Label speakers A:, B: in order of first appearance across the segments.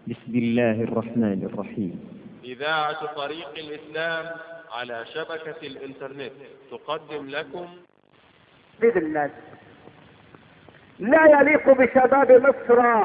A: بسم الله الرحمن الرحيم
B: إذاعة طريق الإسلام على شبكة الإنترنت تقدم لكم
C: بإذن الناس لا يليق بشباب مصر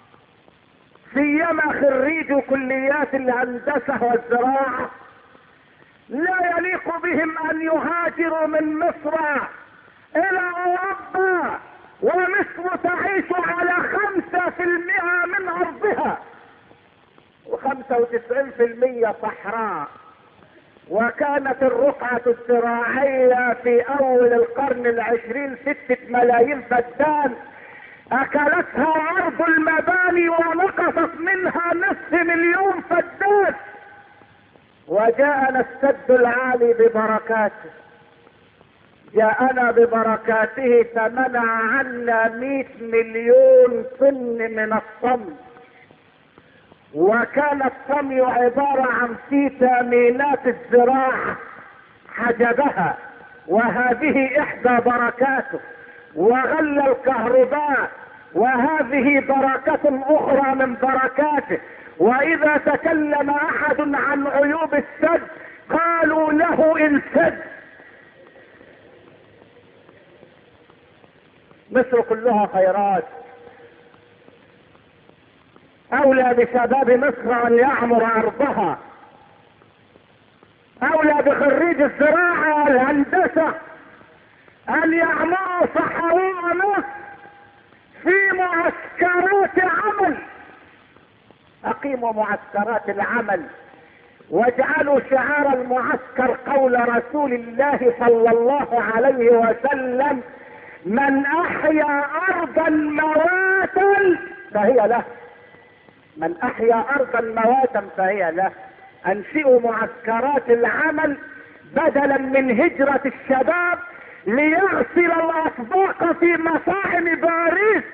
C: سيما خريج كليات الهندسة والزراعة لا يليق بهم ان يهاجروا من مصر الى اوروبا ومصر تعيش على خمسة في المئة من ارضها وخمسة وتسعين في المية صحراء وكانت الرقعة الزراعية في اول القرن العشرين ستة ملايين فدان اكلتها ارض المباني ونقصت منها نصف مليون فدان وجاءنا السد العالي ببركاته جاءنا ببركاته فمنع عنا مئة مليون طن من الطم وكان الطمي عبارة عن في تامينات الزراعة حجبها وهذه احدى بركاته وغلى الكهرباء وهذه بركة اخرى من بركاته واذا تكلم احد عن عيوب السد قالوا له انسد مصر كلها خيرات اولى بشباب مصر ان يعمر ارضها اولى بخريج الزراعة والهندسة ان يعمروا صحراء مصر في معسكرات عمل اقيموا معسكرات العمل واجعلوا شعار المعسكر قول رسول الله صلى الله عليه وسلم من احيا ارضا مواتا فهي له من احيا ارضا مواتا فهي له انشئوا معسكرات العمل بدلا من هجرة الشباب ليغسل الاطباق في مصاحن باريس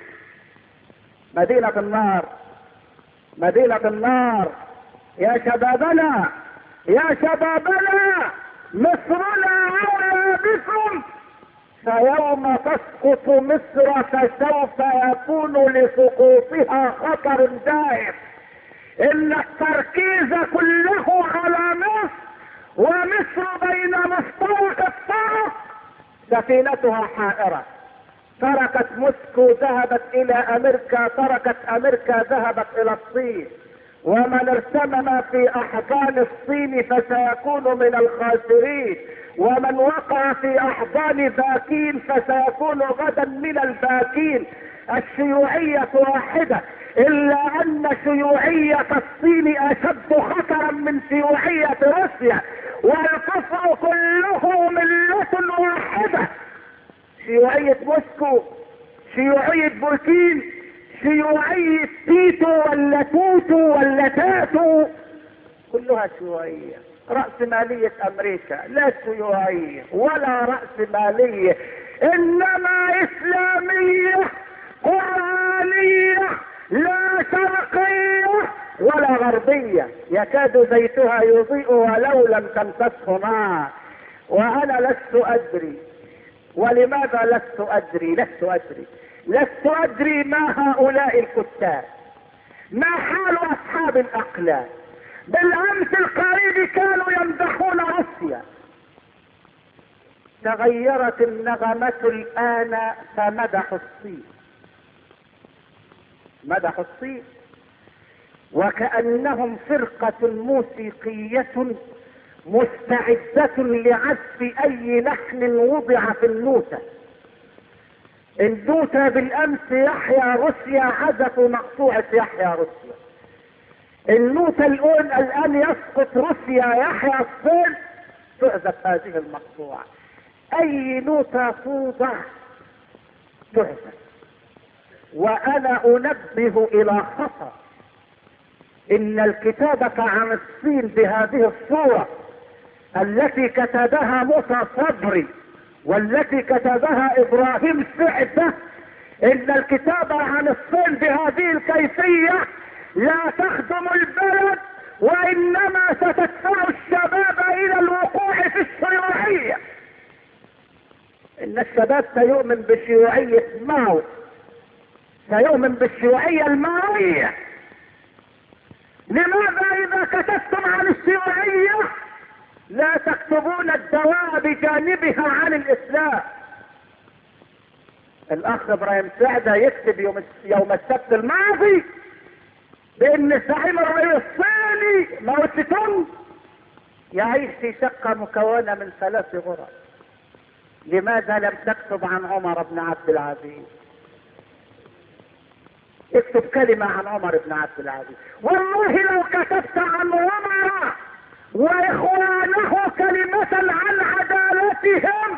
C: مدينة النار مدينة النار يا شبابنا يا شبابنا مصرنا اولى بكم فيوم تسقط مصر فسوف يكون لسقوطها خطر دائم ان التركيز كله على مصر ومصر بين مفترق الطرق سفينتها حائرة تركت موسكو ذهبت الى امريكا تركت امريكا ذهبت الى الصين ومن ارتمم في احضان الصين فسيكون من الخاسرين ومن وقع في احضان باكين فسيكون غدا من الباكين الشيوعية واحدة الا ان شيوعية الصين اشد خطرا من شيوعية روسيا والكفر كله ملة واحدة شيوعية موسكو شيوعية بوكين شيوعية تيتو ولا توتو ولا تاتو كلها شيوعية رأس مالية امريكا لا شيوعية ولا رأس مالية انما اسلامية قرآنية لا شرقية ولا غربية يكاد زيتها يضيء ولو لم تمسسه نار وانا لست ادري ولماذا لست ادري لست ادري لست ادري ما هؤلاء الكتاب ما حال اصحاب الاقلام بالامس القريب كانوا يمدحون روسيا تغيرت النغمة الان فمدحوا الصين مدحوا الصين وكأنهم فرقة موسيقية مستعدة لعزف اي لحن وضع في النوتة النوتة بالامس يحيى روسيا عزفوا مقطوعة يحيى روسيا النوتة الان الان يسقط روسيا يحيى الصين تعزف هذه المقطوعة اي نوتة توضع تعزف وانا انبه الى خطر ان الكتابة عن الصين بهذه الصورة التي كتبها موسى صبري والتي كتبها ابراهيم سعدة ان الكتابة عن الصين بهذه الكيفية لا تخدم البلد وانما ستدفع الشباب الى الوقوع في الشيوعية ان الشباب سيؤمن بشيوعية ماو سيؤمن بالشيوعية الماوية لماذا اذا كتبتم عن الشيوعية لا تكتبون الدواء بجانبها عن الاسلام الاخ ابراهيم سعدة يكتب يوم يوم السبت الماضي بان زعيم الرئيس الصيني ماو تسي تونغ يعيش في شقة مكونة من ثلاث غرف لماذا لم تكتب عن عمر بن عبد العزيز اكتب كلمة عن عمر بن عبد العزيز والله لو كتبت عن عمر واخوانه كلمة عن عدالتهم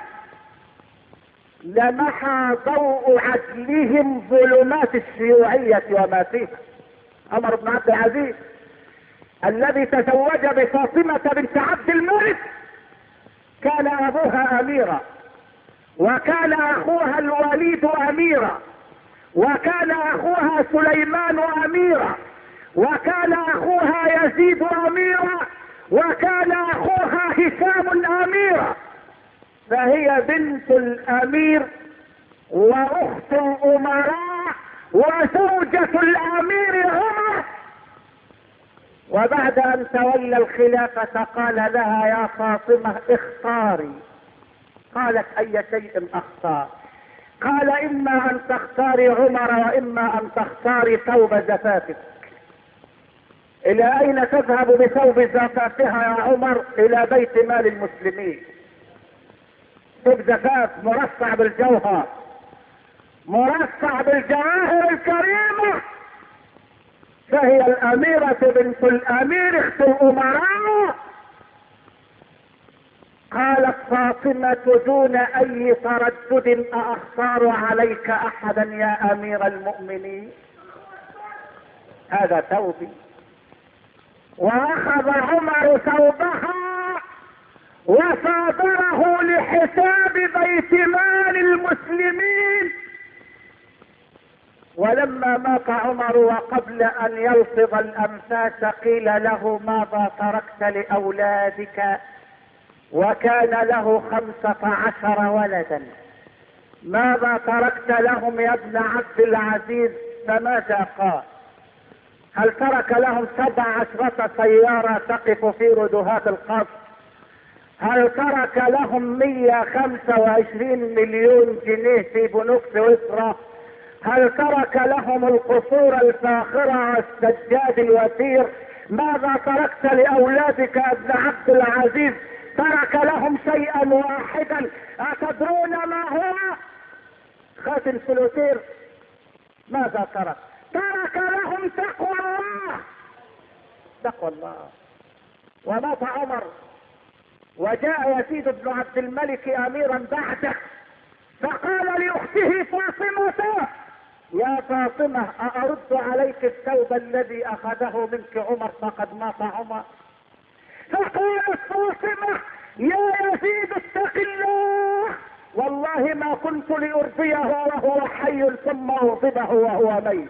C: لمحى ضوء عدلهم ظلمات الشيوعية وما فيها عمر بن عبد العزيز الذي تزوج بفاطمة بنت عبد الملك كان ابوها اميرا وكان اخوها الوليد اميرا وكان اخوها سليمان اميرا وكان اخوها يزيد اميرا وكان اخوها هشام اميرا فهي بنت الامير واخت الامراء وزوجة الامير عمر وبعد ان تولى الخلافة قال لها يا فاطمة اختاري قالت اي شيء اختار قال اما ان تختاري عمر واما ان تختاري ثوب زفافك الى اين تذهب بثوب زفافها يا عمر الى بيت مال المسلمين ثوب زفاف مرصع بالجوهر مرصع بالجواهر الكريمة فهي الاميرة بنت الامير اخت الامراء قالت فاطمة دون اي تردد اختار عليك احدا يا امير المؤمنين هذا ثوبي واخذ عمر ثوبها وصادره لحساب بيت مال المسلمين ولما مات عمر وقبل ان يلفظ الانفاس قيل له ماذا تركت لاولادك وكان له خمسة عشر ولدا ماذا تركت لهم يا ابن عبد العزيز فماذا قال هل ترك لهم سبع عشرة سيارة تقف في ردهات القصر هل ترك لهم مية خمسة وعشرين مليون جنيه في بنوك سويسرا هل ترك لهم القصور الفاخرة والسجاد الوثير ماذا تركت لأولادك يا ابن عبد العزيز ترك لهم شيئا واحدا أتدرون ما هو خاتم سلوتير ماذا ترك ترك لهم تقوى الله تقوى الله ومات عمر وجاء يزيد بن عبد الملك اميرا بعده فقال لاخته فاطمه يا فاطمة أأرد عليك الثوب الذي أخذه منك عمر فقد مات عمر فقالت فاطمة يا يزيد اتق الله والله ما كنت لأرضيه وهو حي ثم أغضبه وهو ميت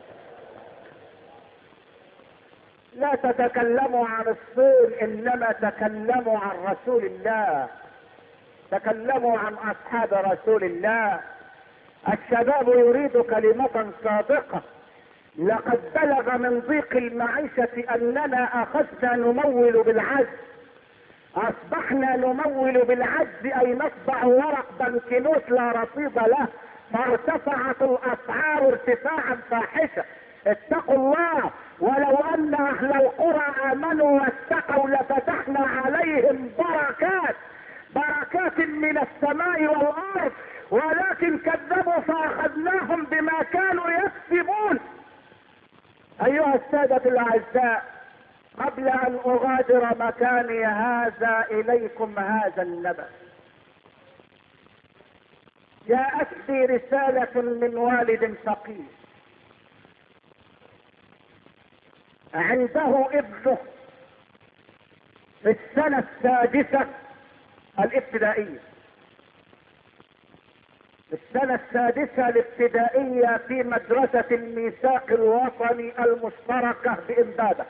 C: لا تتكلموا عن الصين انما تكلموا عن رسول الله تكلموا عن اصحاب رسول الله الشباب يريد كلمة صادقة لقد بلغ من ضيق المعيشة اننا اخذنا نمول بالعجز اصبحنا نمول بالعجز اي نطبع ورق بنكنوت لا رصيد له فارتفعت الاسعار ارتفاعا فاحشا اتقوا الله ولو ان اهل القرى امنوا واتقوا لفتحنا عليهم بركات بركات من السماء والارض ولكن كذبوا فاخذناهم بما كانوا يكسبون ايها السادة الاعزاء قبل ان اغادر مكاني هذا اليكم هذا النبأ جاءتني رسالة من والد فقير عنده ابنه في السنة السادسة الابتدائية في السنة السادسة الابتدائية في مدرسة الميثاق الوطني المشتركة بإمبابة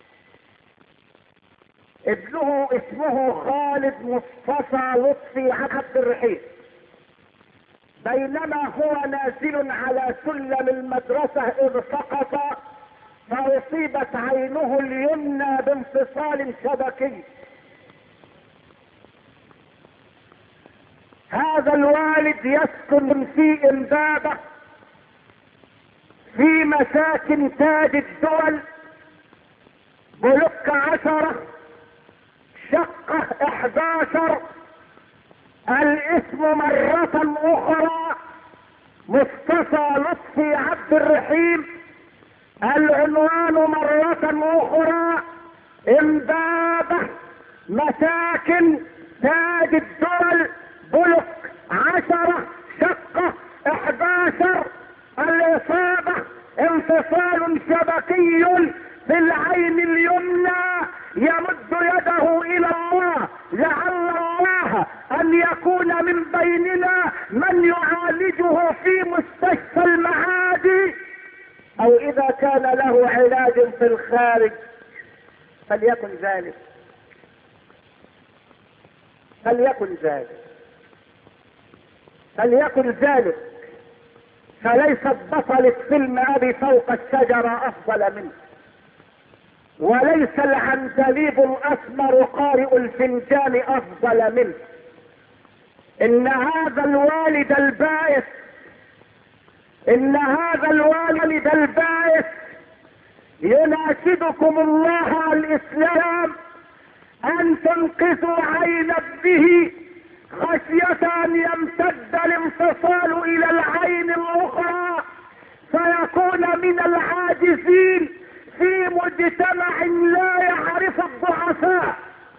C: ابنه اسمه خالد مصطفى لطفي عبد الرحيم بينما هو نازل على سلم المدرسة اذ سقط فاصيبت عينه اليمنى بانفصال شبكي هذا الوالد يسكن في امبابه في مساكن تاج الدول بلوك عشرة شقة احداشر الاسم مرة اخرى مصطفى لطفي عبد الرحيم العنوان مرة اخرى امبابة مساكن تاج الدول بلوك عشرة شقة احداشر الاصابة انفصال شبكي في العين اليمنى يمد يده الى الله لعل الله ان يكون من بيننا من يعالجه في مستشفى المعادي او اذا كان له علاج في الخارج فليكن ذلك فليكن ذلك فليكن ذلك فليست بطلة فيلم ابي فوق الشجرة افضل منه وليس العندليب الاسمر قارئ الفنجان افضل منه ان هذا الوالد البائس ان هذا الوالد البائس يناشدكم الله الاسلام ان تنقذوا عين ابنه خشية ان يمتد الانفصال الى العين الاخرى فيكون من العاجزين في مجتمع لا يعرف الضعفاء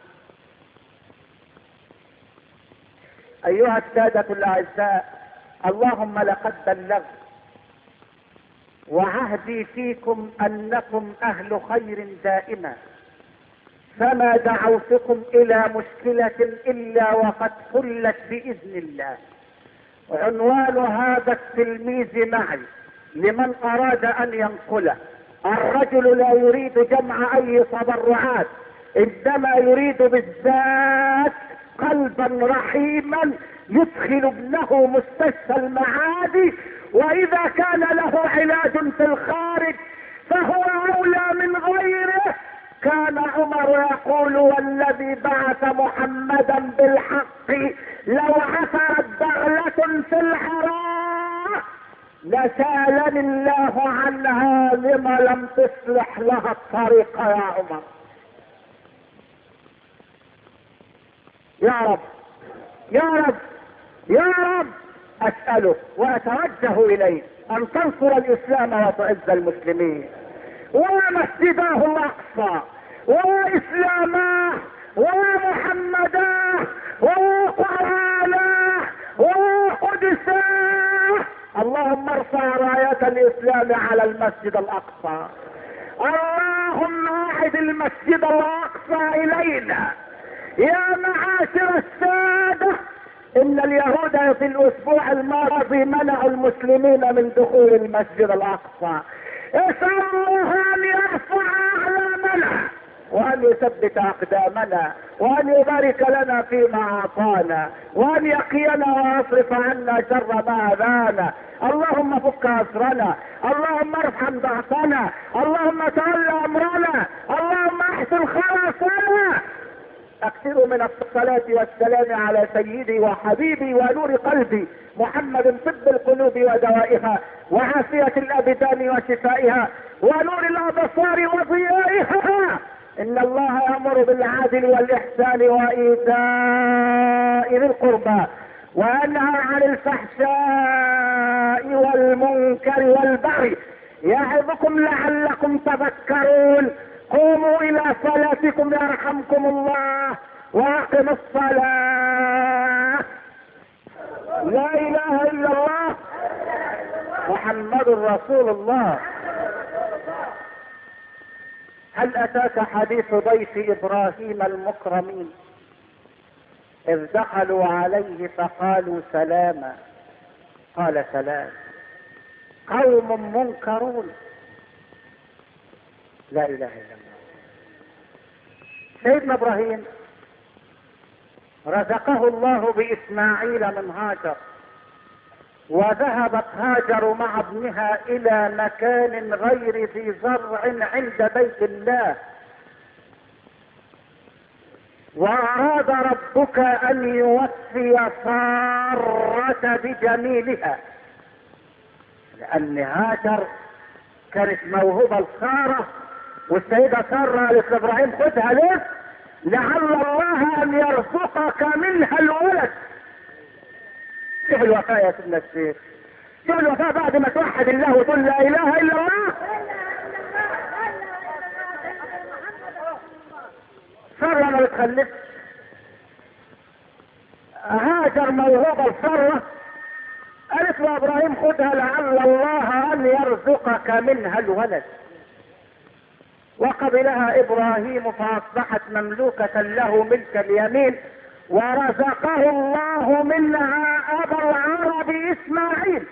C: ايها السادة الاعزاء اللهم لقد بلغت وعهدي فيكم انكم اهل خير دائما فما دعوتكم الى مشكلة الا وقد حلت باذن الله عنوان هذا التلميذ معي لمن اراد ان ينقله الرجل لا يريد جمع اي تبرعات انما يريد بالذات قلبا رحيما يدخل ابنه مستشفى المعادي واذا كان له علاج في الخارج فهو اولى من غيره كان عمر يقول والذي بعث محمدا بالحق لو عثرت بغلة في الحراء لسالني الله عنها لما لم تصلح لها الطريق يا عمر يا رب يا رب يا رب اسألك واتوجه اليك ان تنصر الاسلام وتعز المسلمين ومسجداه الاقصى واسلاماه ومحمداه وقراناه وقدساه اللهم ارفع راية الاسلام على المسجد الاقصى اللهم اعد المسجد الاقصى الينا يا معاشر السادة ان اليهود في الاسبوع الماضي منعوا المسلمين من دخول المسجد الاقصى اسأل الله ان يرفع اعلامنا وان يثبت اقدامنا وان يبارك لنا فيما اعطانا وان يقينا ويصرف عنا شر ما اذانا اللهم فك اسرنا اللهم ارحم ضعفنا اللهم تول امرنا اللهم احسن خلاصنا اكثروا من الصلاة والسلام على سيدي وحبيبي ونور قلبي محمد طب القلوب ودوائها وعافية الابدان وشفائها ونور الابصار وضيائها ان الله يامر بالعدل والاحسان وايتاء ذي القربى وينهى عن الفحشاء والمنكر والبغي يعظكم لعلكم تذكرون قوموا الى صلاتكم يرحمكم الله واقم الصلاة لا اله الا الله محمد رسول الله هل اتاك حديث ضيف ابراهيم المكرمين اذ دخلوا عليه فقالوا سلاما قال سلام قوم منكرون لا اله الا الله سيدنا ابراهيم رزقه الله باسماعيل من هاجر وذهبت هاجر مع ابنها الى مكان غير ذي زرع عند بيت الله واراد ربك ان يوفي سارة بجميلها لان هاجر كانت موهوبة لسارة والسيدة سارة قالت لابراهيم خدها ليه لعل الله ان يرزقك منها الولد شوف الوفاء يا سيدنا الشيخ شوف الوفاء بعد ما توحد الله وتقول لا اله الا الله سارة ما بتخلفش هاجر موهوبة لسارة قالت له ابراهيم خدها لعل الله ان يرزقك منها الولد وقبلها ابراهيم فاصبحت مملوكة له ملك اليمين ورزقه الله منها ابا العرب اسماعيل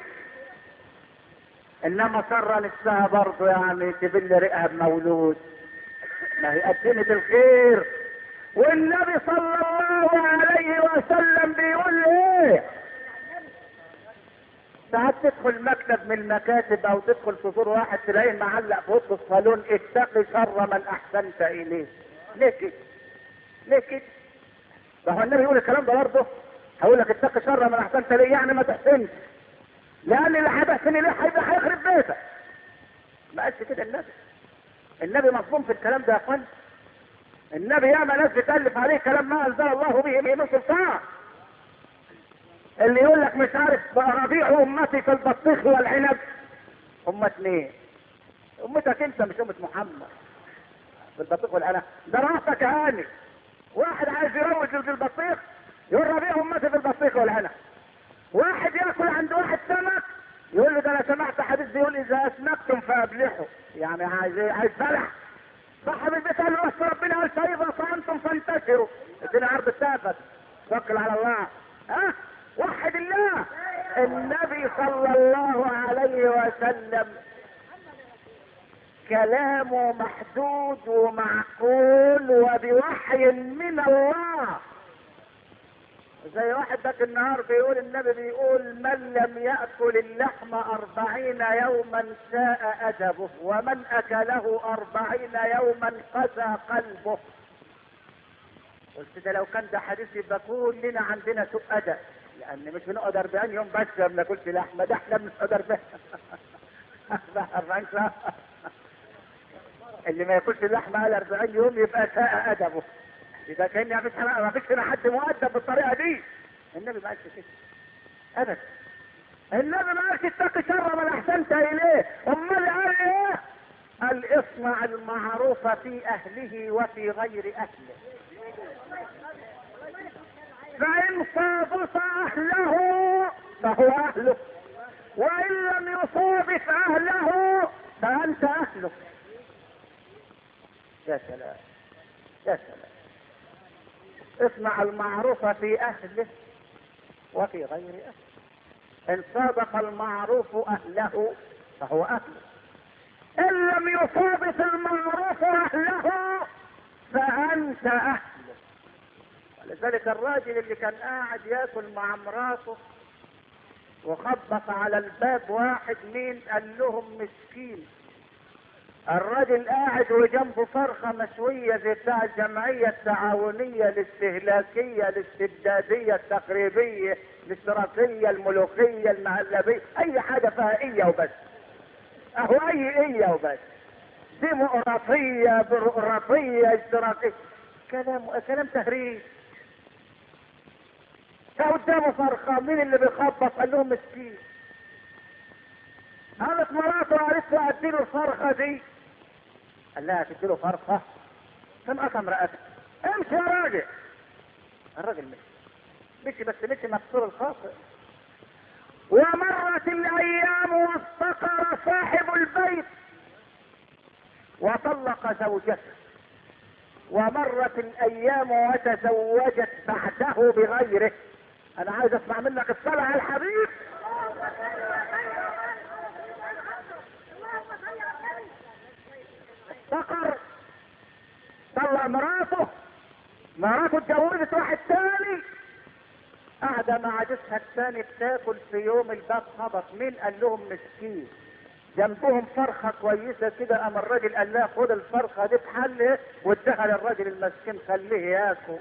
C: انما سر نفسها برضه يعني تبل رئها بمولود ما هي قدمت الخير والنبي صلى الله عليه وسلم بيقول ايه ساعات تدخل مكتب من المكاتب او تدخل تزور واحد تلاقيه معلق في اوضه الصالون اتقي شر من احسنت اليه ليه كده ليه كده ما هو النبي يقول الكلام ده برضه هقول لك اتقي شر من احسنت اليه يعني ما تحسنش لان اللي هتحسن اليه هيبقى هيخرب بيتك ما قالش كده النبي النبي مظلوم في الكلام ده يا اخوان النبي ياما ناس بتالف عليه كلام ما انزل الله به من سلطان اللي يقول لك مش عارف ربيع امتي في البطيخ والعنب امة مين؟ امتك انت مش امة محمد في البطيخ والعنب ده راسك هاني واحد عايز يروج في البطيخ يقول ربيع امتي في البطيخ والعنب واحد ياكل عند واحد سمك يقول له ده انا سمعت حديث بيقول اذا اسمكتم فابلحوا يعني عايز ايه؟ عايز بلح صاحب البيت قال له بس ربنا قال فاذا صامتم فانتشروا ادينا عرض التافت توكل على الله ها وحد الله النبي صلى الله عليه وسلم كلامه محدود ومعقول وبوحي من الله زي واحد ذاك النهار بيقول النبي بيقول من لم يأكل اللحم أربعين يوما ساء أدبه ومن أكله أربعين يوما قسى قلبه قلت ده لو كان ده حديث يبقى كلنا عندنا سوء أدب لأن مش بنقعد 40 يوم بس ما بناكلش لحمة ده احنا بنقعد 40 40 ساعة اللي ما ياكلش اللحمة قال 40 يوم يبقى ساء أدبه يبقى كان ما فيش ما فيش هنا حد مؤدب بالطريقه دي النبي ما قالش كده ابدا النبي ما قالش اتق شر من احسنت اليه امال قال ايه قال اصنع المعروف في اهله وفي غير اهله فان صادف اهله فهو اهله وان لم يصادف اهله فانت اهله يا سلام يا سلام اصنع المعروف في اهله وفي غير اهله ان صادق المعروف اهله فهو اهله ان لم يصادق المعروف اهله فانت اهله ولذلك الراجل اللي كان قاعد ياكل مع مراته وخبط على الباب واحد مين قال لهم مسكين الراجل قاعد وجنبه فرخة مشوية زي بتاع الجمعية التعاونية الاستهلاكية الاستبدادية التقريبية الاشتراكية الملوكية المهلبية أي حاجة فيها إيه وبس أهو أي إيه وبس ديمقراطية بيروقراطية اشتراكية كلام كلام تهريج فقدامه فرخة مين اللي بيخبط قال لهم مسكين قالت مراته قالت له اديله الفرخه دي قال لها تديله فرخه كم قسم رقبتك امشي يا راجل الراجل مشي مشي بس مشي مكسور الخاطر ومرت الايام وافتقر صاحب البيت وطلق زوجته ومرت الايام وتزوجت بعده بغيره انا عايز اسمع منك الصلاه على الحبيب افتقر طلع مراته مراته اتجوزت واحد تاني قاعدة مع جوزها الثاني بتاكل في يوم الباب خبط مين قال لهم مسكين جنبهم فرخة كويسة كده قام الراجل قال لها خد الفرخة دي بحله واداها للراجل المسكين خليه ياكل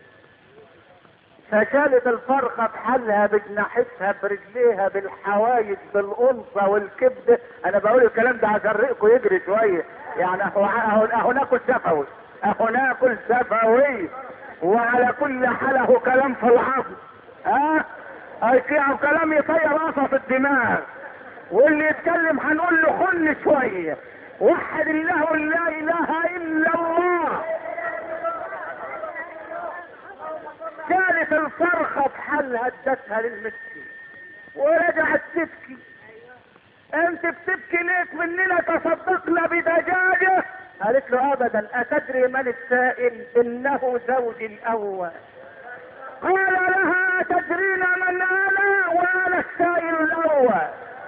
C: فشالت الفرخة بحلها بجناحتها برجليها بالحوايج بالأنثى والكبد أنا بقول الكلام ده عشان ريقكم يجري شوية يعني أهو أهو أهو ناكل شفوي أهو ناكل شفوي وعلى كل حال أهو كلام في العصر ها أه؟ كلام يطير راسه في الدماغ واللي يتكلم هنقول له خل شوية وحد الله لا إله إلا الله شالت الفرخة بحلها ادتها للمسكين ورجعت تبكي انت بتبكي ليك مننا تصدقنا بدجاجة قالت له ابدا اتدري من السائل انه زوجي الاول قال لها تدرين من انا وانا السائل الاول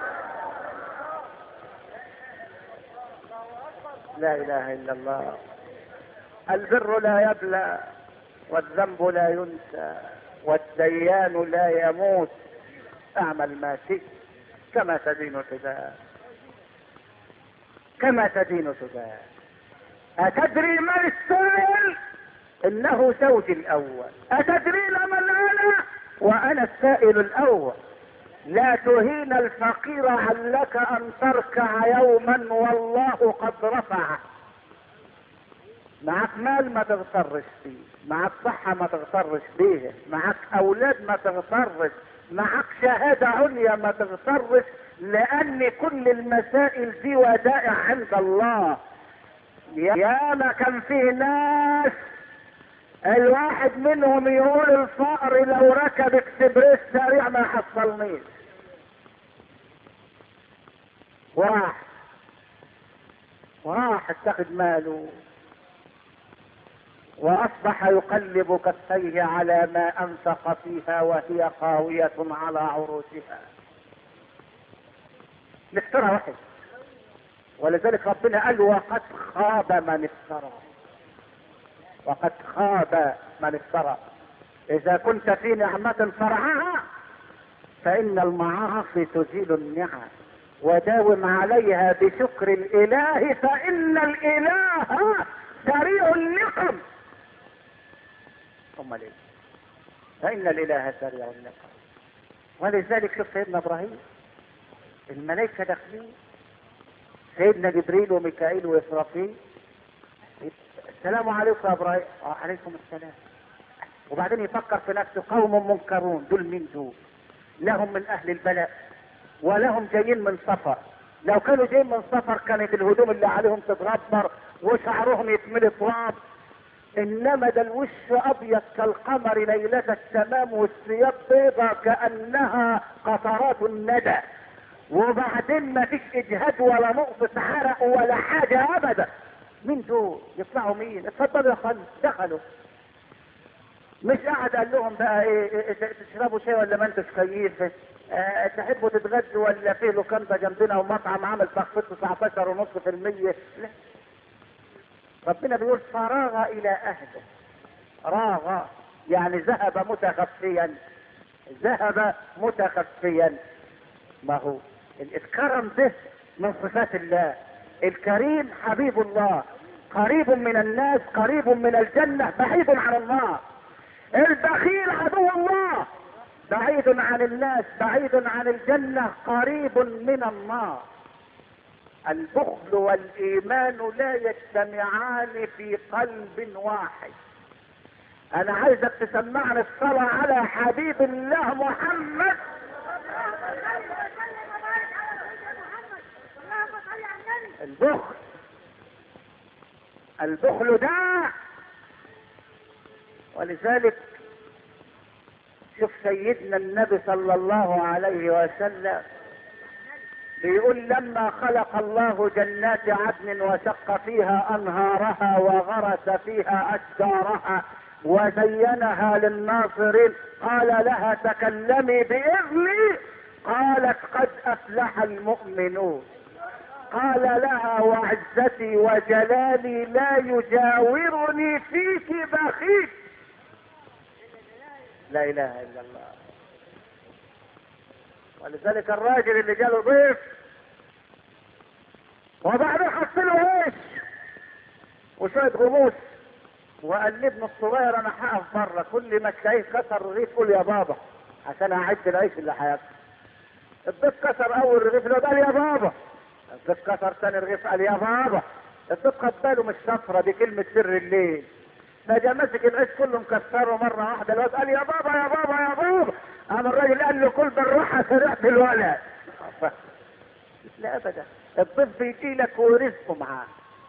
C: لا اله الا الله البر لا يبلى والذنب لا ينسى والديان لا يموت اعمل ما شئت كما تدين تدان كما تدين تدان أتدري من السائل إنه زوجي الأول أتدرين من أنا وأنا السائل الأول لا تهين الفقير علك أن تركع يوما والله قد رفع معك مال ما تغترش فيه معك صحة ما تغترش بيه معك أولاد ما تغترش معك شهادة عليا ما تغترش لأن كل المسائل دي ودائع عند الله يا ما كان فيه ناس الواحد منهم يقول الفقر لو ركب اكسبريس سريع ما حصلنيش وراح وراح اتخذ ماله واصبح يقلب كفيه على ما انفق فيها وهي خاوية على عروشها الافتراء واحد ولذلك ربنا قال وقد خاب من افترى وقد خاب من افترى اذا كنت في نعمة فرعها فان المعاصي تزيل النعم وداوم عليها بشكر الاله فان الاله سريع النقم امال ايه فان الاله سريع النقم ولذلك شوف سيدنا ابراهيم الملائكه داخلين سيدنا جبريل وميكائيل واسرافيل السلام عليكم يا ابراهيم وعليكم السلام وبعدين يفكر في نفسه قوم منكرون دول مين دول لهم من اهل البلاء ولهم جايين من سفر لو كانوا جايين من سفر كانت الهدوم اللي عليهم تتغبر وشعرهم يتملي تراب انما ده الوش ابيض كالقمر ليلة التمام والثياب بيضة كانها قطرات الندى وبعدين ما فيش اجهاد ولا نقطة عرق ولا حاجة ابدا مين دول يطلعوا مين اتفضلوا يا خالد دخلوا مش قاعد قال لهم بقى ايه, إيه تشربوا شاي ولا ما انتوش كيف اه تحبوا تتغدوا ولا في لوكاندا جنبنا ومطعم عامل تخفيض 19.5% لا ربنا بيقول فراغ الى اهله راغ يعني ذهب متخفيا ذهب متخفيا ما هو الكرم ده من صفات الله الكريم حبيب الله قريب من الناس قريب من الجنة بعيد عن الله البخيل عدو الله بعيد عن الناس بعيد عن الجنة قريب من النار البخل والايمان لا يجتمعان في قلب واحد انا عايزك تسمعني الصلاة على حبيب الله محمد البخل البخل داع ولذلك شوف سيدنا النبي صلى الله عليه وسلم بيقول لما خلق الله جنات عدن وشق فيها انهارها وغرس فيها اشجارها وزينها للناصرين قال لها تكلمي باذني قالت قد افلح المؤمنون قال لها وعزتي وجلالي لا يجاورني فيك بخيل لا اله الا الله ولذلك الراجل اللي جاله ضيف وبعدين حط له عيش وشويه غموس وقال لابنه الصغير انا هقف بره كل ما تلاقيه كسر رغيف قول يا بابا عشان اعد العيش اللي هياكله الضيف كسر اول رغيف اللي قال يا بابا الضيف كسر ثاني رغيف قال يا بابا الضيف خد باله من الشفره دي كلمه سر الليل فجا ماسك العيش كله مكسره مره واحده الواد قال يا بابا يا بابا يا بابا قام الراجل قال له كل بالراحه سرعت الولد لا ابدا الضيف بيجي لك ورزقه معاه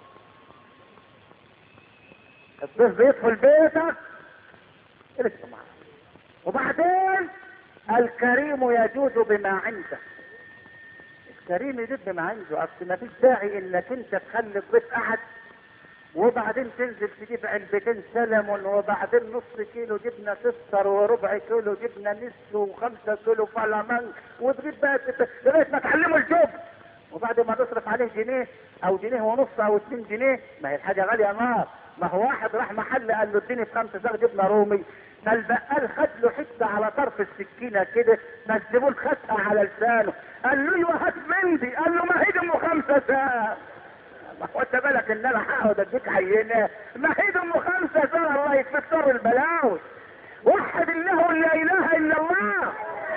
C: الضيف بيدخل بيتك رزقه معاه وبعدين الكريم يجود بما عنده الكريم يجود بما عنده اصل ما فيش داعي انك انت تخلي الضيف قعد وبعدين تنزل تجيب علبتين سلمون وبعدين نص كيلو جبنه تفطر وربع كيلو جبنه نسو وخمسة كيلو فلامنك وتجيب بقى لغايه ما تعلمه الجبن وبعد ما تصرف عليه جنيه او جنيه ونص او اتنين جنيه ما هي الحاجه غاليه نار ما هو واحد راح محل قال له اديني بخمسه صاغ جبنه رومي فالبقال خد له حته على طرف السكينه كده فالزبون خدها على لسانه قال له ايوه هات مندي قال له ما هي دي ام خمسه ساعه ما هو انت بالك ان انا هقعد اديك عينه ما هي دي ام خمسه ساعه الله يكفيك شر البلاوي وحد الله لا اله الا الله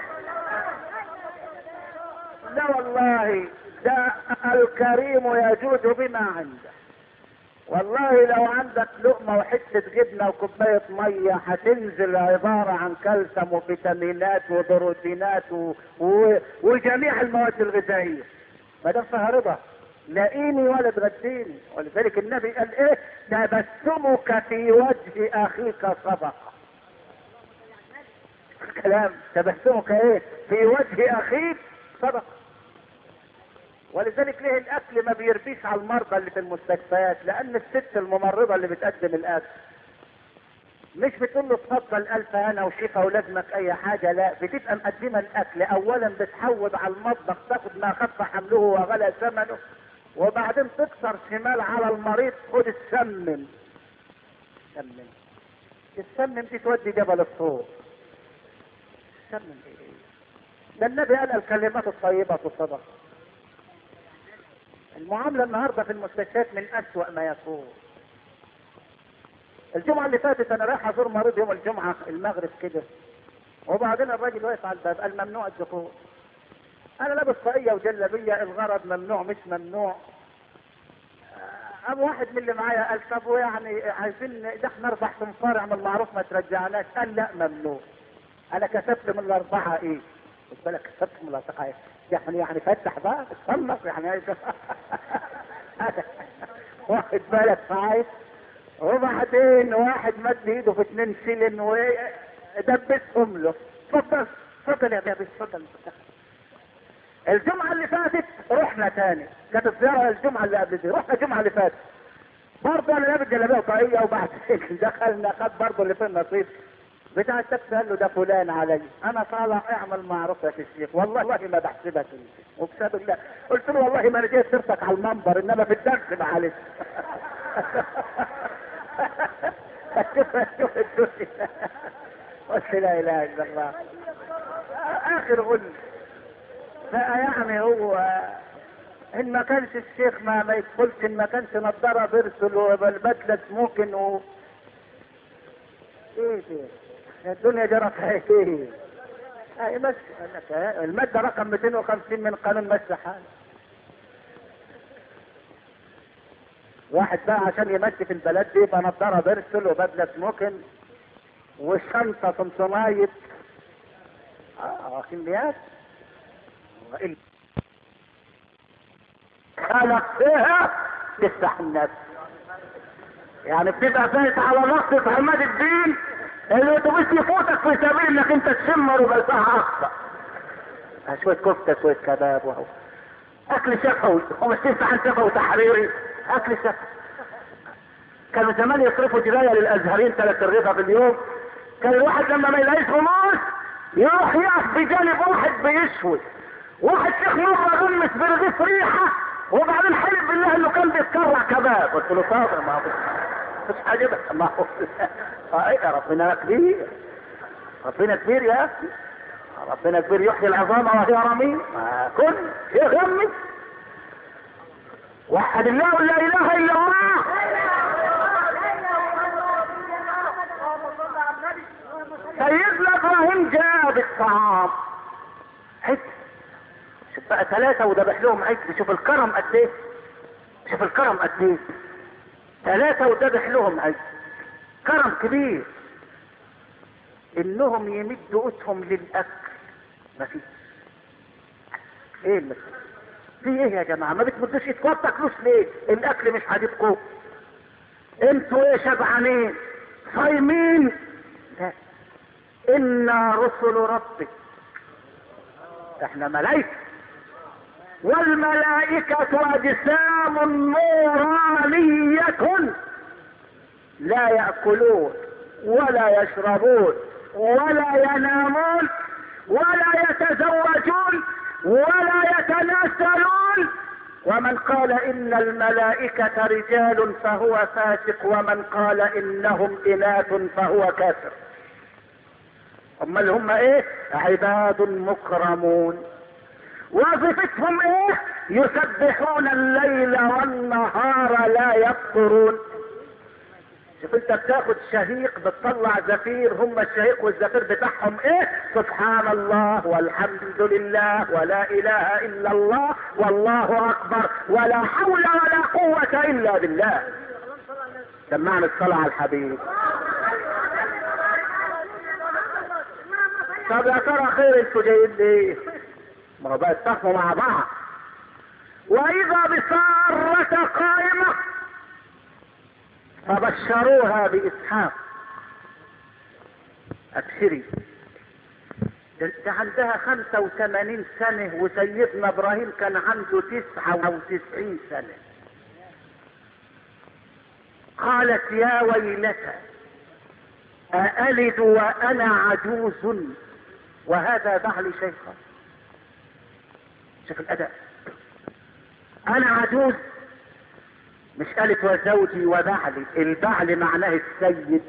C: لا والله ده الكريم يجود بما عنده والله لو عندك لقمة وحتة جبنة وكوباية مية هتنزل عبارة عن كالسيوم وفيتامينات وبروتينات و... و... وجميع المواد الغذائية ما دام فيها رضا لاقيني ولا تغديني ولذلك النبي قال ايه تبسمك في وجه اخيك صدقة كلام تبسمك ايه في وجه اخيك صدقة ولذلك ليه الاكل ما بيربيش على المرضى اللي في المستشفيات لان الست الممرضه اللي بتقدم الاكل مش بتقول له اتفضل الف هنا وشفا ولازمك اي حاجه لا بتبقى مقدمه الاكل اولا بتحود على المطبخ تاخد ما خف حمله وغلى ثمنه وبعدين تكسر شمال على المريض خد السمن سمن السمن دي تودي جبل الطور سمن ايه ده النبي قال الكلمات الطيبه الصدقه المعاملة النهاردة في المستشفيات من أسوأ ما يكون الجمعة اللي فاتت أنا رايح أزور مريض يوم الجمعة المغرب كده وبعدين الراجل واقف على الباب قال ممنوع الدخول أنا لابس طاقية وجلابية الغرض ممنوع مش ممنوع أبو واحد من اللي معايا قال طب يعني عايزين ده احنا أربع تنفار اعمل معروف ما ترجعناش قال لا ممنوع أنا كسبت من الأربعة إيه؟ خد بالك كسبت من الأربعة إيه؟ يعني يعني فتح بقى اتصنف يعني واخد بالك معايا وبعدين واحد مد ايده في اتنين سلن ودبسهم له اتفضل اتفضل يا بابي اتفضل الجمعة اللي فاتت رحنا تاني كانت الزيارة الجمعة اللي قبل دي رحنا الجمعة اللي فاتت برضه انا لابس جلابيه وطاقية وبعدين دخلنا خد برضه اللي في النصيب بتاع التاكسي قال له ده فلان علي انا طالع اعمل معروف يا الشيخ والله والله ما بحسبك وبسبب الله قلت له والله ما انا جاي سيرتك على المنبر انما في الدرس معلش شوف شوف الدنيا قلت لا اله الا الله اخر غل فيعني هو ان ما كانش الشيخ ما ما يدخلش ان ما كانش نضاره بيرسل والبدله سموكن و ايه ده الدنيا جرت ايه اي بس المادة رقم 250 من قانون مشي حال واحد بقى عشان يمشي في البلد دي يبقى نضاره بيرسل وبدله سموكن والشنطه 500 اه كميات خلقتها تفتح النفس يعني بتبقى فايت على نقطة عماد الدين الاتوبيس يفوتك في سبيل انك انت تشم ربع ساعة اكثر شوية كفتة شوية كباب وهو اكل شفوي ومش تفتح عن شفوي تحريري اكل شفوي كانوا زمان يصرفوا جراية للازهرين ثلاث رغيفة في اليوم كان الواحد لما ما يلاقيش فلوس يروح يقف بجانب واحد بيشوي واحد شيخ مرة غمس برغيف ريحة وبعدين حلف بالله انه كان بيتكرع كباب قلت له صابر ما هو مش حاجة بس ما هو اه ايه ربنا كبير ربنا كبير يا اخي ربنا كبير يحيي العظام وهي رميم ما كن يغمس وحد الله لا اله الا الله سيدنا ابراهيم جاء بالطعام عد شوف بقى ثلاثة وذبح لهم عد شوف الكرم قد ايه شوف الكرم قد ايه ثلاثة وذبح لهم عد كرم كبير انهم يمدوا ايدهم للاكل ما فيش ايه اللي في ايه يا جماعه ما بتمدوش ايدكم ما بتاكلوش ليه الاكل مش عاجبكم انتوا ايه شبعانين صايمين لا انا رسل ربك احنا ملائكه والملائكة أجسام نورانية لا يأكلون ولا يشربون ولا ينامون ولا يتزوجون ولا يتناسلون ومن قال ان الملائكة رجال فهو فاسق ومن قال انهم اناث فهو كافر امال هم ايه عباد مكرمون وظيفتهم ايه يسبحون الليل والنهار لا يفطرون شوف انت بتاخد شهيق بتطلع زفير هم الشهيق والزفير بتاعهم ايه سبحان الله والحمد لله ولا اله الا الله والله اكبر ولا حول ولا قوة الا بالله سمعنا الصلاة على الحبيب طب يا ترى خير انتوا جايين ليه ما هو بقى اتفقوا مع بعض واذا بسارة قائمة فبشروها باسحاق ابشري ده ده عندها خمسة وثمانين سنة وسيدنا ابراهيم كان عنده تسعة وتسعين سنة قالت يا ويلتى أألد وأنا عجوز وهذا بعلي شيخا شوف الأداء أنا عجوز مش قالت وزوجي وبعلي البعل معناه السيد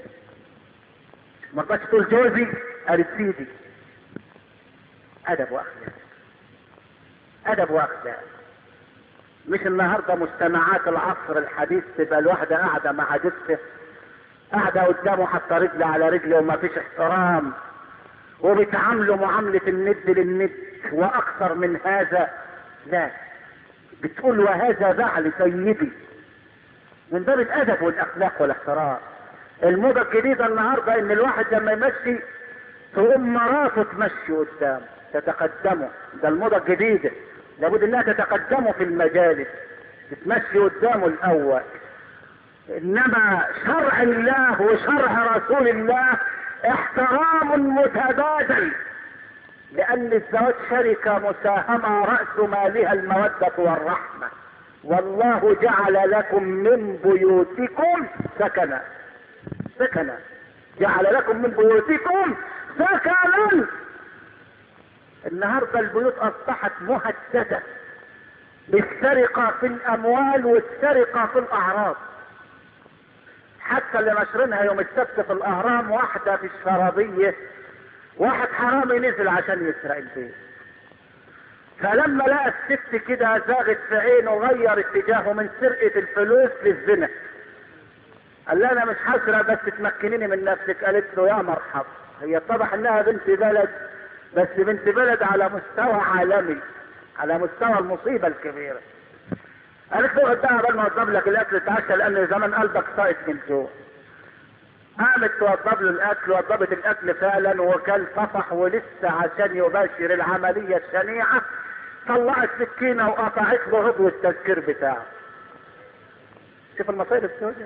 C: ما رضتش تقول جوزي قالت سيدي أدب وأخلاق أدب وأخلاق مش النهارده مجتمعات العصر الحديث تبقى الواحدة قاعدة مع جثة قاعدة قدامه حاطة رجل على رجل وما فيش احترام وبيتعاملوا معاملة الند للند وأكثر من هذا لا بتقول وهذا بعل سيدي من باب الأدب والأخلاق والاحترام الموضة الجديدة النهاردة إن الواحد لما يمشي تقوم مراته تمشي قدامه تتقدمه ده الموضة الجديدة لابد انها تتقدمه في المجالس تتمشي قدامه الاول انما شرع الله وشرع رسول الله احترام متبادل لان الزواج شركة مساهمة رأس مالها المودة والرحمة والله جعل لكم من بيوتكم سكنا سكنا جعل لكم من بيوتكم سكنا النهارده البيوت اصبحت مهدده بالسرقه في الاموال والسرقه في الاعراض حتى اللي نشرينها يوم السبت في الاهرام واحده في الشرابيه واحد حرامي نزل عشان يسرق البيت فلما لقى الست كده زاغت في عينه غير اتجاهه من سرقه الفلوس للزنا قال لها انا مش هسرق بس تمكنيني من نفسك قالت له يا مرحب هي اتضح انها بنت بلد بس بنت بلد على مستوى عالمي على مستوى المصيبة الكبيرة قالت له قدها قبل ما اوضب لك الاكل تعشى لان زمان قلبك ساقط من جوع قامت توضب له الاكل وضبت الاكل فعلا وكان طفح ولسه عشان يباشر العملية الشنيعة طلعت سكينة وقطعت له عضو التذكير بتاعه شوف المصايب السوداء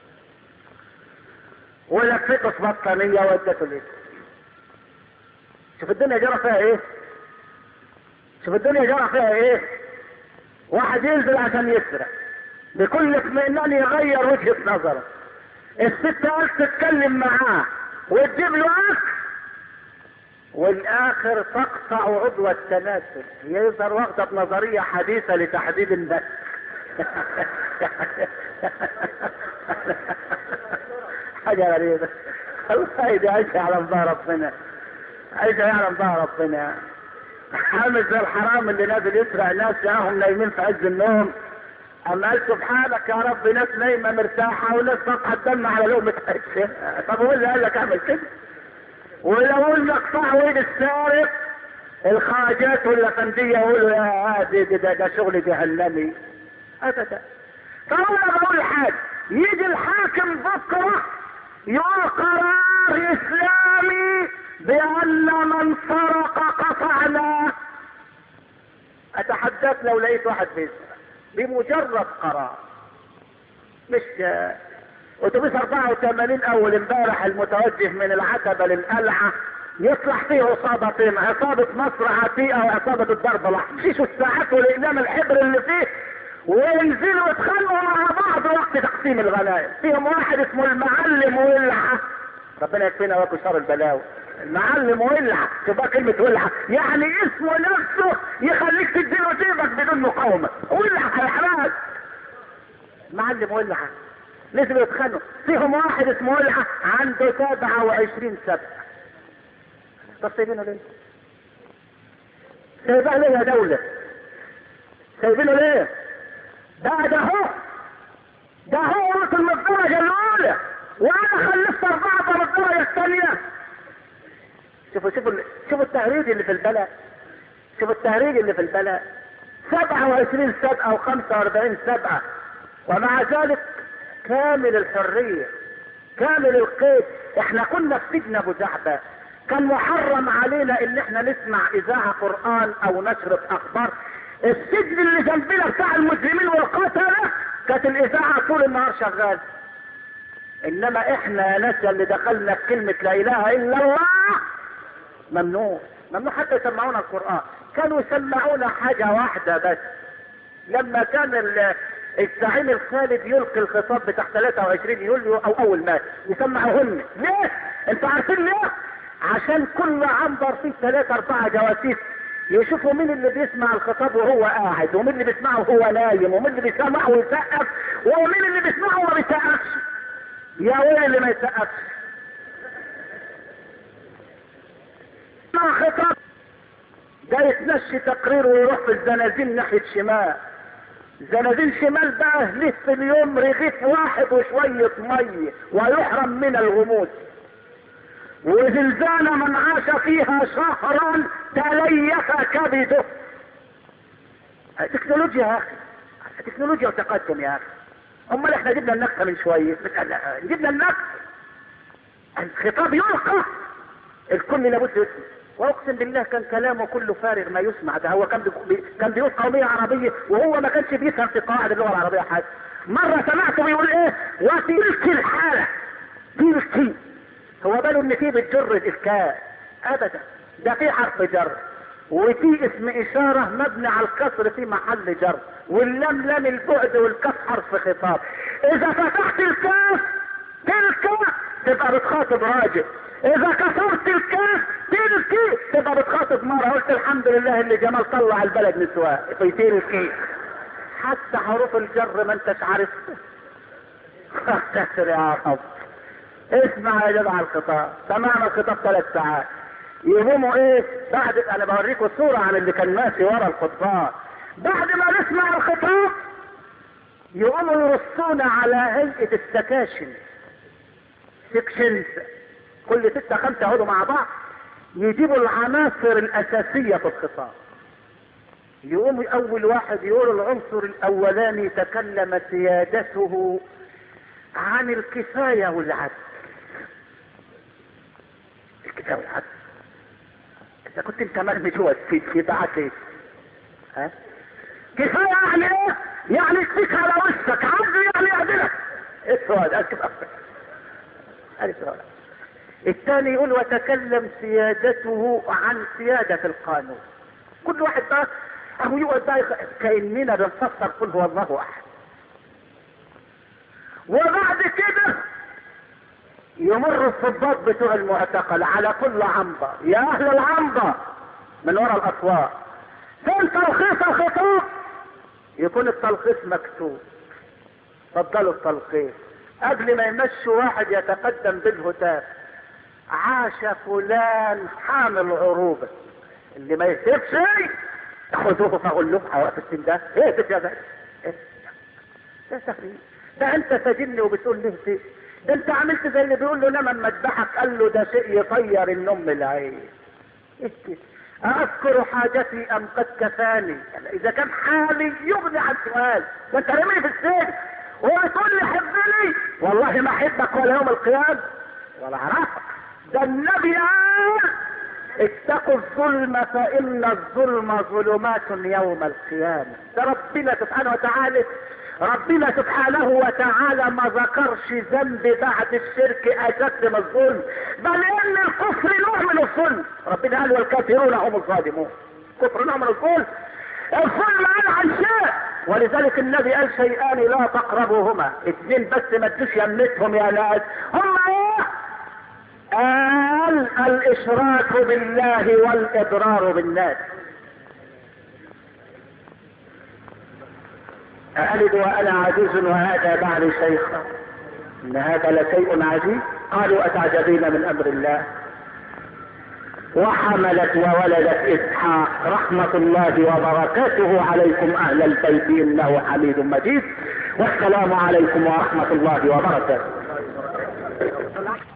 C: ولفته في بطانية وادته الاسم شوف الدنيا جرى فيها ايه شوف الدنيا جرى فيها ايه واحد ينزل عشان يسرق بكل اطمئنان يغير وجهة نظره الست قالت تتكلم معاه وتجيب له اكل والاخر تقطع عضو التناسل هي يظهر واخده بنظريه حديثه لتحديد النسل حاجه غريبه الله يدعيك على الله ربنا عايز يعلم بقى ربنا عامل زي الحرام اللي نازل يسرق ناس ياهم نايمين في عز النوم اما قال سبحانك يا رب ناس نايمه مرتاحه وناس صفحه الدم على لقمه عيش طب هو اللي قال لك اعمل كده ولو قلنا اقطعوا ايد السارق الخواجات والافنديه يقولوا يا هادي ده, ده, ده شغل جهنمي ابدا طب انا بقول حاجه يجي الحاكم بكره يقول قرار اسلامي بان من سرق قطعنا اتحداك لو لقيت واحد بيسرق بمجرد قرار مش اتوبيس 84 اول امبارح المتوجه من العتبه للقلعه يطلع فيه عصابتين عصابة مصر عتيقة وعصابة الضرب الاحمر يشوا الساعات والاقلام الحبر اللي فيه وينزلوا يتخانقوا مع بعض وقت تقسيم الغنائم فيهم واحد اسمه المعلم ولعة ربنا يكفينا وياكم شر البلاوي المعلم ولعة تبقى كلمة ولعة يعني اسمه نفسه يخليك تديله جيبك بدون مقاومة ولعة يا معلم ولعة نزلوا يتخانقوا فيهم واحد اسمه ولعة عنده 27 سنة طب سايبينه ليه؟ سايبها ليه يا دولة؟ سايبينه ليه؟ ده ده هو ده هو وصل من الدرجة الأولى وأنا خلفت أربعة من الدرجة الثانية شوفوا شوفوا شوفوا التهريج اللي في البلاء شوفوا التهريج اللي في البلاء 27 سبقة أو 45 سبقة ومع ذلك كامل الحرية كامل القيد احنا كنا في سجن ابو جعبة كان محرم علينا ان احنا نسمع اذاعة قرآن او نشرة اخبار السجن اللي جنبنا بتاع المسلمين والقتلة كانت الاذاعة طول النهار شغال انما احنا يا ناس اللي دخلنا بكلمة لا اله الا الله ممنوع ممنوع حتى يسمعونا القرآن كانوا يسمعونا حاجة واحدة بس لما كان الزعيم الخالد يلقي الخطاب بتاع 23 يوليو او اول مات يسمعهن ليه؟ انتوا عارفين ليه؟ عشان كل عنبر فيه ثلاثة اربعة جواسيس يشوفوا مين اللي بيسمع الخطاب وهو قاعد ومين اللي بيسمعه وهو نايم ومين اللي بيسمعه ويسقف ومين اللي بيسمعه وما بيسقفش يا ويل اللي ما يسقفش مع خطاب ده يتمشي تقرير ويروح في الزنازين ناحية شمال زنازين شمال بقى له في اليوم رغيف واحد وشوية مية ويحرم من الغموس وزلزال من عاش فيها شهرا تليف كبده تكنولوجيا يا اخي تكنولوجيا وتقدم يا اخي امال احنا جبنا النكته من شويه جبنا النكته الخطاب يلقى الكل لابد يسمع واقسم بالله كان كلامه كله فارغ ما يسمع ده هو كان بي... كان بيقول قوميه عربيه وهو ما كانش بيفهم في قواعد اللغه العربيه حاجه مره سمعته بيقول ايه وتلك الحاله تلك هو باله ان في بتجر الافكاء ابدا ده في حرف جر وفي اسم اشاره مبني على الكسر في محل جر واللام لام البعد والكاف حرف خطاب اذا فتحت الكاف تلك تبقى بتخاطب راجل اذا كسرت الكاف تلك تبقى بتخاطب مرة قلت الحمد لله اللي جمال طلع البلد نسوان في تلك حتى حروف الجر ما انتش عارف اختصر يا رب اسمع يا جدع الخطاب سمعنا الخطاب ثلاث ساعات يقوموا ايه بعد انا بوريكم صورة عن اللي كان ماشي ورا الخطاب بعد ما نسمع الخطاب يقوموا يرصونا على هيئة السكاشن سكشنز كل ستة خمسة يقعدوا مع بعض يجيبوا العناصر الأساسية في الخطاب يقوم أول واحد يقول العنصر الأولاني تكلم سيادته عن الكفاية والعدل الكفاية والعدل إذا كنت أنت مرمي جوه السيد في بعد إيه؟ ها؟ كفاية يعني إيه؟ يعني يكفيك على وشك عدل يعني يعدلك إيه السؤال؟ أكتب أكتب هذا السؤال الثاني يقول وتكلم سيادته عن سيادة القانون كل واحد بقى اهو يقعد بقى كأننا بنفسر قل هو الله احد وبعد كده يمر الضباط بتوع المعتقل على كل عنبر يا اهل العنبر من وراء الاسواق فين تلخيص الخطاب يكون التلخيص مكتوب فضلوا التلخيص قبل ما يمشوا واحد يتقدم بالهتاف عاش فلان حامل عروبة اللي ما يهتفش خذوه فاقول له حواف السن ده اهتف يا باشا ده تهريج ده انت سجني وبتقول لي اهتف ده انت عملت زي اللي بيقول له نام اما اذبحك قال له ده شيء يطير النوم من العين اهتف أذكر حاجتي أم قد كفاني إذا كان حالي يغني عن سؤال ده أنت رمي في السجن وتقول لي حبني والله ما أحبك ولا يوم القيامة ولا أعرفك ده النبي قال اتقوا الظلم فإن الظلم ظلمات يوم القيامة ده ربنا سبحانه وتعالى ربنا سبحانه وتعالى ما ذكرش ذنب بعد الشرك اشد من الظلم بل ان الكفر نوع من الظلم ربنا قال والكافرون هم الظالمون كفر نوع من الظلم الظلم قال عن شيء ولذلك النبي قال شيئان لا تقربوهما اثنين بس ما تدوش يمتهم يا ناس هم ايه قال الاشراك بالله والاضرار بالناس أألد وأنا عجوز وهذا بعد شيخا إن هذا لشيء عجيب قالوا أتعجبين من أمر الله وحملت وولدت إسحاق رحمة الله وبركاته عليكم أهل البيت إنه حميد مجيد والسلام عليكم ورحمة الله وبركاته